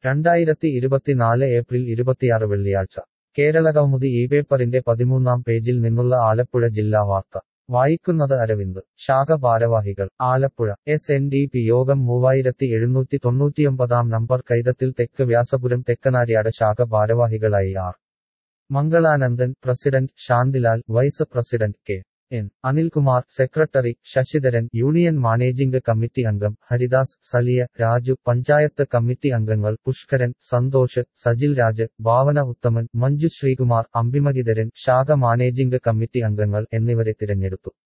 രണ്ടായിരത്തി ഇരുപത്തിനാല് ഏപ്രിൽ ഇരുപത്തിയാറ് വെള്ളിയാഴ്ച കേരള കൗമുദി ഈ പേപ്പറിന്റെ പതിമൂന്നാം പേജിൽ നിന്നുള്ള ആലപ്പുഴ ജില്ലാ വാർത്ത വായിക്കുന്നത് അരവിന്ദ് ശാഖ ഭാരവാഹികൾ Alappuzha S N D P യോഗം മൂവായിരത്തി എഴുന്നൂറ്റി തൊണ്ണൂറ്റിയൊമ്പതാം നമ്പർ കൈതത്തിൽ തെക്ക് വ്യാസപുരം തെക്കനാര്യാട് ശാഖ ഭാരവാഹികളായി R Mangalanandan president Shantilal vice president K N Anilkumar secretary Sasidharan union managing committee അംഗം ഹരിദാസ് സലിയ രാജു പഞ്ചായത്ത് കമ്മിറ്റി അംഗങ്ങൾ പുഷ്കരൻ സന്തോഷ് സജിൽ രാജ് ഭാവന ഉത്തമൻ മഞ്ജു ശ്രീകുമാർ അംബിമഗിതരൻ ശാഖ മാനേജിംഗ് കമ്മിറ്റി അംഗങ്ങൾ എന്നിവരെ തിരഞ്ഞെടുത്തു